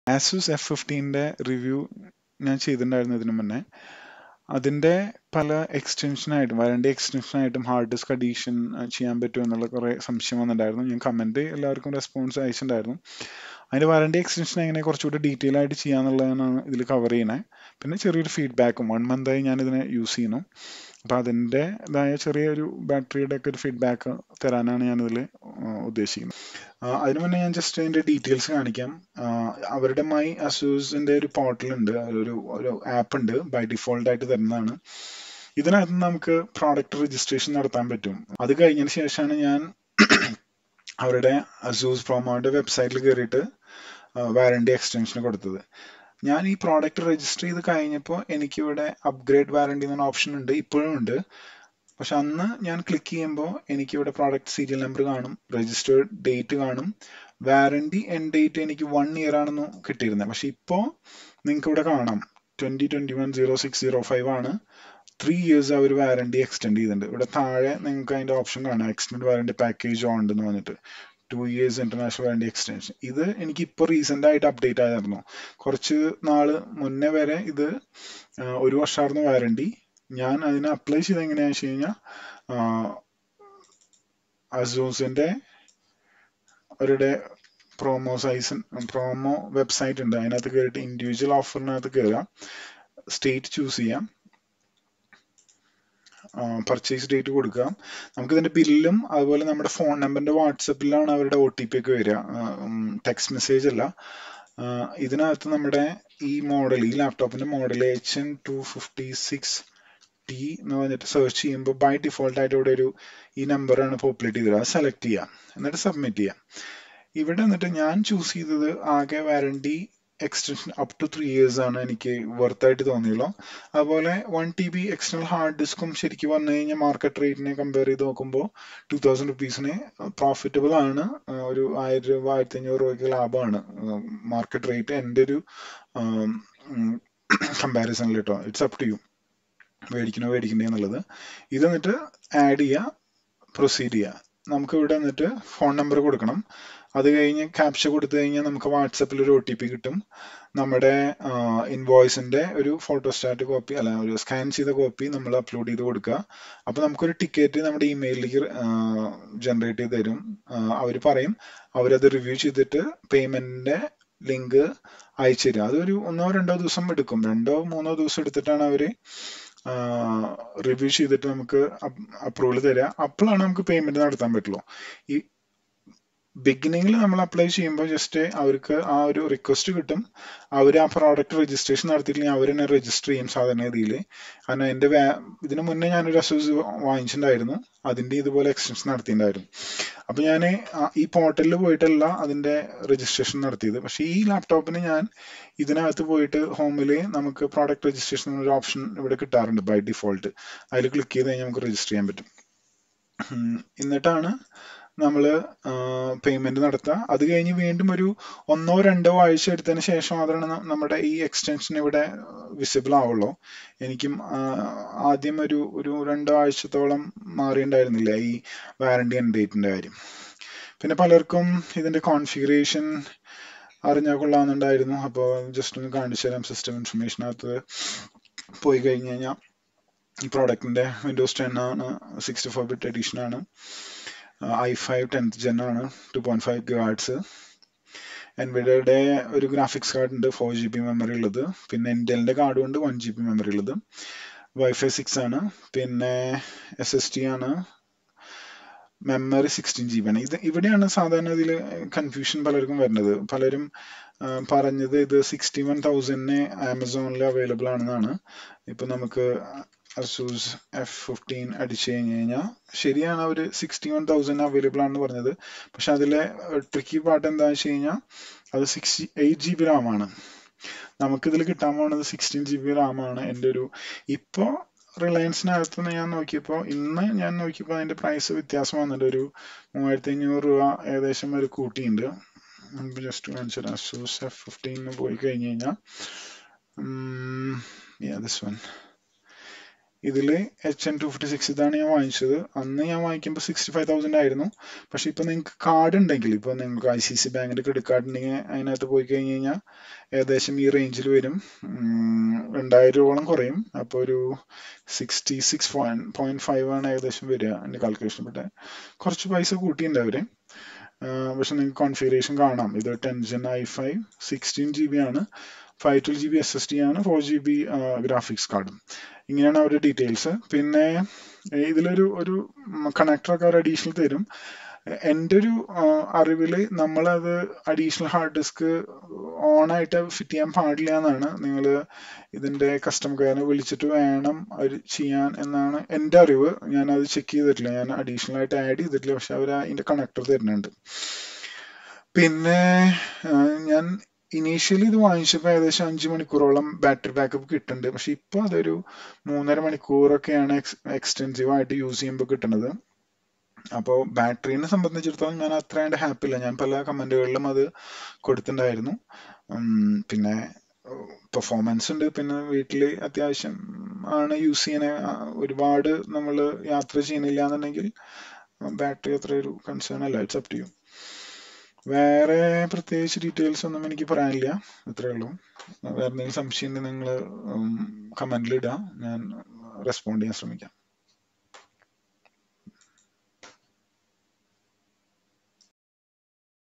Asus F ഫിഫ്റ്റീൻ്റെ review ഞാൻ ചെയ്തിട്ടുണ്ടായിരുന്നു ഇതിനു മുന്നേ അതിൻ്റെ പല എക്സ്റ്റൻഷനായിട്ടും വാറണ്ടി എക്സ്റ്റൻഷനായിട്ടും ഹാർഡ് ഡിസ്ക് അഡീഷൻ ചെയ്യാൻ പറ്റുമോ എന്നുള്ള കുറേ സംശയം വന്നിട്ടുണ്ടായിരുന്നു ഞാൻ കമൻറ്റ് എല്ലാവർക്കും റെസ്പോൺസ് അയച്ചിട്ടുണ്ടായിരുന്നു അതിൻ്റെ വാറണ്ടി എക്സ്റ്റൻഷൻ എങ്ങനെ കുറച്ചുകൂടി ഡീറ്റെയിൽ ആയിട്ട് ചെയ്യാന്നുള്ളതാണ് ഇതിൽ കവർ ചെയ്യണേ പിന്നെ ചെറിയൊരു ഫീഡ്ബാക്കും വൺ മന്തായി ഞാൻ ഇതിനെ യൂസ് ചെയ്യുന്നു അപ്പോൾ അതിൻ്റെതായ ചെറിയൊരു ബാറ്ററിയുടെ ഒക്കെ ഒരു ഫീഡ്ബാക്ക് തരാനാണ് ഞാനിതിൽ ഉദ്ദേശിക്കുന്നത് അതിനു മുന്നേ ഞാൻ ജസ്റ്റ് അതിൻ്റെ ഡീറ്റെയിൽസ് കാണിക്കാം അവരുടെ മൈ അസൂസിൻ്റെ ഒരു പോർട്ടൽ ഉണ്ട് ഒരു ഒരു ആപ്പ് ഉണ്ട് ബൈ ഡിഫോൾട്ട് ആയിട്ട് തരുന്നതാണ് ഇതിനകത്ത് നമുക്ക് പ്രോഡക്റ്റ് രജിസ്ട്രേഷൻ നടത്താൻ പറ്റും അത് കഴിഞ്ഞതിന് ശേഷമാണ് ഞാൻ അവരുടെ അസൂസ് പ്രോമോയുടെ വെബ്സൈറ്റിൽ കയറിയിട്ട് വാറണ്ടി എക്സ്റ്റൻഷൻ കൊടുത്തത് ഞാൻ ഈ പ്രോഡക്റ്റ് രജിസ്റ്റർ ചെയ്ത് കഴിഞ്ഞപ്പോൾ എനിക്കിവിടെ അപ്ഗ്രേഡ് വാറണ്ടി എന്ന ഓപ്ഷൻ ഉണ്ട് ഇപ്പോഴും ഉണ്ട് പക്ഷെ അന്ന് ഞാൻ ക്ലിക്ക് ചെയ്യുമ്പോൾ എനിക്കിവിടെ പ്രോഡക്റ്റ് സീരിയൽ നമ്പർ കാണും രജിസ്റ്റേർഡ് ഡേറ്റ് കാണും വാറണ്ടി എൻഡ് ഡേറ്റ് എനിക്ക് വൺ ഇയർ ആണെന്ന് കിട്ടിയിരുന്നത് പക്ഷെ ഇപ്പോൾ നിങ്ങൾക്ക് ഇവിടെ കാണാം twenty twenty one zero six zero five ആണ് ത്രീ ഇയേഴ്സ് അവർ വാറണ്ടി എക്സ്റ്റെൻഡ് ചെയ്തിട്ടുണ്ട് ഇവിടെ താഴെ നിങ്ങൾക്ക് അതിൻ്റെ ഓപ്ഷൻ കാണാം എക്സ്റ്റെൻഡ് വാറണ്ടി പാക്കേജ് ഓൺ ഉണ്ടെന്ന് വന്നിട്ട് two years international warranty extension ഇത് എനിക്ക് ഇപ്പോൾ റീസെൻ്റ് ആയിട്ട് അപ്ഡേറ്റ് ആയിരുന്നു കുറച്ച് നാള് മുന്നേ വരെ ഇത് ഒരു വർഷമായിരുന്നു വാറണ്ടി ഞാൻ അതിനെ അപ്ലൈ ചെയ്ത് എങ്ങനെയാണെന്ന് വെച്ച് കഴിഞ്ഞാൽ അസൂസിൻ്റെ അവരുടെ പ്രോമോ സൈസ് പ്രോമോ വെബ്സൈറ്റ് ഉണ്ട് അതിനകത്ത് കയറിയിട്ട് ഇൻഡിവിജ്വൽ ഓഫറിനകത്ത് കയറാം സ്റ്റേറ്റ് ചൂസ് ചെയ്യാം പർച്ചേസ് ഡേറ്റ് കൊടുക്കുക നമുക്ക് ഇതിന്റെ ബില്ലും അതുപോലെ നമ്മുടെ ഫോൺ നമ്പറിന്റെ വാട്സപ്പിലാണ് അവരുടെ ഒ ടി പി ഒക്കെ വരിക ടെക്സ്റ്റ് മെസ്സേജ് അല്ല ഇതിനകത്ത് നമ്മുടെ ഈ മോഡൽ ഈ ലാപ്ടോപ്പിന്റെ model H N two fifty six T എന്ന് പറഞ്ഞിട്ട് സെർച്ച് ചെയ്യുമ്പോൾ ബൈ ഡിഫോൾട്ട് ആയിട്ട് ഇവിടെ ഒരു ഈ നമ്പറാണ് പോപ്പുലേറ്റ് ചെയ്തത് അത് സെലക്ട് ചെയ്യാം എന്നിട്ട് സബ്മിറ്റ് ചെയ്യാം ഇവിടെ എന്നിട്ട് ഞാൻ ചൂസ് ചെയ്തത് ആകെ warranty extension up to three years ആണ് എനിക്ക് വർത്ത് ആയിട്ട് തോന്നിയുള്ളൂ അതുപോലെ one T B external hard ഡിസ്കും ശരിക്കും പറഞ്ഞു കഴിഞ്ഞാൽ മാർക്കറ്റ് റേറ്റിനെ കമ്പയർ ചെയ്ത് നോക്കുമ്പോൾ ടു തൗസൻഡ് റുപ്പീസിന് പ്രോഫിറ്റബിൾ ആണ് ഒരു ആയിരം രൂപ ആയിരത്തി അഞ്ഞൂറ് രൂപയ്ക്ക് ലാഭമാണ് മാർക്കറ്റ് റേറ്റ് എൻ്റെ ഒരു കമ്പാരിസണിൽ കേട്ടോ ഇറ്റ്സ് അപ് ടു യു മേടിക്കണോ മേടിക്കണ്ടേ എന്നുള്ളത് ഇത് എന്നിട്ട് ആഡ് ചെയ്യുക പ്രൊസീഡ് ചെയ്യുക നമുക്ക് ഇവിടെ എന്നിട്ട് ഫോൺ നമ്പർ കൊടുക്കണം അത് കഴിഞ്ഞ് ക്യാപ്ച കൊടുത്തു കഴിഞ്ഞാൽ നമുക്ക് വാട്സപ്പിൽ ഒരു ഒ ടി പി കിട്ടും നമ്മുടെ ഇൻവോയ്സിന്റെ ഒരു ഫോട്ടോസ്റ്റാറ്റ് കോപ്പി അല്ല ഒരു സ്കാൻ ചെയ്ത കോപ്പി നമ്മൾ അപ്ലോഡ് ചെയ്ത് കൊടുക്കുക അപ്പോൾ നമുക്കൊരു ടിക്കറ്റ് നമ്മുടെ ഇമെയിലിലേക്ക് ജനറേറ്റ് ചെയ്ത് തരും അവർ പറയും അവരത് റിവ്യൂ ചെയ്തിട്ട് പേയ്മെന്റിന്റെ ലിങ്ക് അയച്ചു തരും അതൊരു ഒന്നോ രണ്ടോ ദിവസം എടുക്കും രണ്ടോ മൂന്നോ ദിവസം എടുത്തിട്ടാണ് അവർ റിവ്യൂ ചെയ്തിട്ട് നമുക്ക് അപ്രൂവൽ തരിക അപ്പോഴാണ് നമുക്ക് പേയ്മെന്റ് നടത്താൻ പറ്റുള്ളൂ ഈ ബിഗിനിങ്ങിൽ നമ്മൾ അപ്ലൈ ചെയ്യുമ്പോൾ ജസ്റ്റ് അവർക്ക് ആ ഒരു റിക്വസ്റ്റ് കിട്ടും അവർ ആ പ്രോഡക്റ്റ് രജിസ്ട്രേഷൻ നടത്തിയില്ലെങ്കിൽ അവർ തന്നെ രജിസ്റ്റർ ചെയ്യും സാധാരണഗതിയിൽ കാരണം എൻ്റെ ഇതിനു മുന്നേ ഞാനൊരു അസൂസ് വാങ്ങിച്ചിട്ടുണ്ടായിരുന്നു അതിൻ്റെ ഇതുപോലെ എക്സ്റ്റൻഷൻ നടത്തിയിട്ടുണ്ടായിരുന്നു അപ്പോൾ ഞാൻ ഈ പോർട്ടലിൽ പോയിട്ടല്ല അതിൻ്റെ രജിസ്ട്രേഷൻ നടത്തിയത് പക്ഷേ ഈ ലാപ്ടോപ്പിന് ഞാൻ ഇതിനകത്ത് പോയിട്ട് ഹോമിൽ നമുക്ക് പ്രോഡക്റ്റ് രജിസ്ട്രേഷൻ ഒരു ഓപ്ഷൻ ഇവിടെ കിട്ടാറുണ്ട് ബൈ ഡിഫോൾട്ട് അതിൽ ക്ലിക്ക് ചെയ്ത് കഴിഞ്ഞാൽ നമുക്ക് രജിസ്റ്റർ ചെയ്യാൻ പറ്റും എന്നിട്ടാണ് നമ്മൾ പേയ്മെന്റ് നടത്തുക അത് കഴിഞ്ഞ് വീണ്ടും ഒരു ഒന്നോ രണ്ടോ ആഴ്ച എടുത്തതിന് ശേഷം മാത്രമാണ് നമ്മുടെ ഈ എക്സ്റ്റൻഷൻ ഇവിടെ വിസിബിൾ ആവുള്ളൂ എനിക്കും ആദ്യം ഒരു ഒരു രണ്ടോ ആഴ്ചത്തോളം മാറിയിട്ടുണ്ടായിരുന്നില്ല ഈ വാറണ്ടി ആൻഡ് ഡേറ്റിന്റെ കാര്യം പിന്നെ പലർക്കും ഇതിന്റെ കോൺഫിഗറേഷൻ അറിഞ്ഞാൽ കൊള്ളാമെന്നുണ്ടായിരുന്നു അപ്പോൾ ജസ്റ്റ് ഒന്ന് കാണിച്ചു തരാം സിസ്റ്റം ഇൻഫർമേഷനകത്ത് പോയി കഴിഞ്ഞ് കഴിഞ്ഞാൽ ഈ പ്രോഡക്റ്റിന്റെ വിൻഡോസ് ടെൻ ആണ് സിക്സ്റ്റി ഫോർ ബിറ്റ് എഡീഷൻ ആണ് ഐ ഫൈവ് ടെൻത്ത് ജെൻ ആണ് ടു പോയിന്റ് ഫൈവ് ഗാർഡ്സ് എൻവിഡയുടെ ഒരു ഗ്രാഫിക്സ് കാർഡ് ഉണ്ട് ഫോർ ജി ബി മെമ്മറി ഉള്ളത് പിന്നെ ഇന്റലിന്റെ കാർഡും ഉണ്ട് വൺ ജി ബി മെമ്മറി ഉള്ളത് വൈഫൈ സിക്സ് ആണ് പിന്നെ എസ് എസ് ടി ആണ് മെമ്മറി സിക്സ്റ്റീൻ ജി ബി ആണ് ഇത് ഇവിടെയാണ് സാധാരണ ഇതിൽ കൺഫ്യൂഷൻ പലർക്കും വരുന്നത് പലരും പറഞ്ഞത് ഇത് സിക്സ്റ്റി വൺ തൗസൻഡിന് ആമസോണിൽ അവൈലബിൾ ആണെന്നാണ് ഇപ്പൊ നമുക്ക് അസൂസ് എഫ് ഫിഫ്റ്റീൻ അടിച്ചു കഴിഞ്ഞ് കഴിഞ്ഞാൽ ശരിയാണ് അവർ സിക്സ്റ്റി വൺ തൗസൻഡ് അവൈലബിൾ ആണെന്ന് പറഞ്ഞത് പക്ഷെ അതിലെ ട്രിക്കി പാർട്ട് എന്താണെന്ന് വെച്ച് കഴിഞ്ഞാൽ അത് സിക്സ്റ്റി എയ്റ്റ് ജി ബി റാമാണ് നമുക്കിതിൽ കിട്ടാൻ പോകുന്നത് സിക്സ്റ്റീൻ ജി ബി റാമാണ് എൻ്റെ ഒരു ഇപ്പോൾ റിലയൻസിനകത്ത് ഞാൻ നോക്കിയപ്പോൾ ഇന്ന് ഞാൻ നോക്കിയപ്പോൾ അതിൻ്റെ പ്രൈസ് വ്യത്യാസം വന്നിട്ട് ഒരു മൂവായിരത്തി അഞ്ഞൂറ് രൂപ ഏകദേശം ഒരു കൂട്ടിയുണ്ട് നമുക്ക് ജസ്റ്റ് കാണിച്ചു തരാം അസൂസ് എഫ് ഫിഫ്റ്റീന് പോയി കഴിഞ്ഞ് കഴിഞ്ഞാൽ ദിസ് വൺ ഇതിൽ H N two fifty six ഇതാണ് ഞാൻ വാങ്ങിച്ചത് അന്ന് ഞാൻ വാങ്ങിക്കുമ്പോൾ സിക്സ്റ്റി ഫൈവ് തൗസൻഡ് ആയിരുന്നു പക്ഷെ ഇപ്പൊ നിങ്ങൾക്ക് കാർഡ് ഉണ്ടെങ്കിൽ ഇപ്പൊ നിങ്ങൾക്ക് ഐ സി സി ബാങ്കിന്റെ ക്രെഡിറ്റ് കാർഡ് ഉണ്ടെങ്കിൽ അതിനകത്ത് പോയി കഴിഞ്ഞ് കഴിഞ്ഞാൽ ഏകദേശം ഈ റേഞ്ചിൽ വരും ഉം, രണ്ടായിരം രൂപയോളം കുറയും അപ്പോൾ ഒരു sixty six point point five ആണ് ഏകദേശം വരിക എൻ്റെ കാൽക്കുലേഷൻ പെട്ടെ കുറച്ച് പൈസ കൂട്ടിയിട്ടുണ്ട് അവര് ആഹ് പക്ഷെ നിങ്ങൾക്ക് കോൺഫിഗറേഷൻ കാണാം ഇത് ten gen I five sixteen G B ആണ് five twelve G B S S D ആണ് ഫോർ ജി ബി ഗ്രാഫിക്സ് കാർഡും ഇങ്ങനെയാണ് അവരുടെ ഡീറ്റെയിൽസ് പിന്നെ ഏഹ് ഇതിലൊരു ഒരു കണക്ടർ ഒക്കെ അവർ അഡീഷണൽ തരും എൻ്റെ ഒരു അറിവിൽ നമ്മളത് അഡീഷണൽ ഹാർഡ് ഡിസ്ക് ഓൺ ആയിട്ട് ഫിറ്റ് ചെയ്യാൻ പാടില്ല എന്നാണ് നിങ്ങൾ ഇതിന്റെ കസ്റ്റമർ കെയറിനെ വിളിച്ചിട്ട് വേണം അവർ ചെയ്യാൻ എന്നാണ് എൻ്റെ അറിവ് ഞാൻ അത് ചെക്ക് ചെയ്തിട്ടില്ല ഞാൻ അഡീഷണൽ ആയിട്ട് ആഡ് ചെയ്തിട്ടില്ല പക്ഷെ അവർ അതിന്റെ കണക്ടർ തരുന്നുണ്ട് പിന്നെ ആ, ഞാൻ ഇനീഷ്യലി ഇത് വാങ്ങിച്ചപ്പോൾ ഏകദേശം അഞ്ച് മണിക്കൂറോളം ബാറ്ററി ബാക്കപ്പ് കിട്ടുന്നുണ്ട് പക്ഷെ ഇപ്പൊ അതൊരു മൂന്നര മണിക്കൂറൊക്കെയാണ് എക്സ്റ്റെൻസീവ് ആയിട്ട് യൂസ് ചെയ്യുമ്പോൾ കിട്ടുന്നത് അപ്പോൾ ബാറ്ററിനെ സംബന്ധിച്ചിടത്തോളം ഞാൻ അത്രയാണ്ട് ഹാപ്പി ഇല്ല ഞാൻ പല കമന്റുകളിലും അത് കൊടുത്തിട്ടുണ്ടായിരുന്നു ഉം, പിന്നെ പെർഫോമൻസ് ഉണ്ട് പിന്നെ വീട്ടിൽ അത്യാവശ്യം ആണ് യൂസ് ചെയ്യണ ആ, ഒരുപാട് നമ്മൾ യാത്ര ചെയ്യുന്നില്ല എന്നുണ്ടെങ്കിൽ ബാറ്ററി അത്ര ഒരു കൺസേൺ അല്ല ഇറ്റ്സ് അപ് ടു യു വേറെ പ്രത്യേകിച്ച് ഡീറ്റെയിൽസ് ഒന്നും എനിക്ക് പറയാനില്ല ഇത്രയേ ഉള്ളൂ വേറെ എന്തെങ്കിലും സംശയം ഉണ്ടെങ്കിൽ നിങ്ങൾ കമന്റിൽ ഇടുക ഞാൻ റെസ്പോണ്ട് ചെയ്യാൻ ശ്രമിക്കാം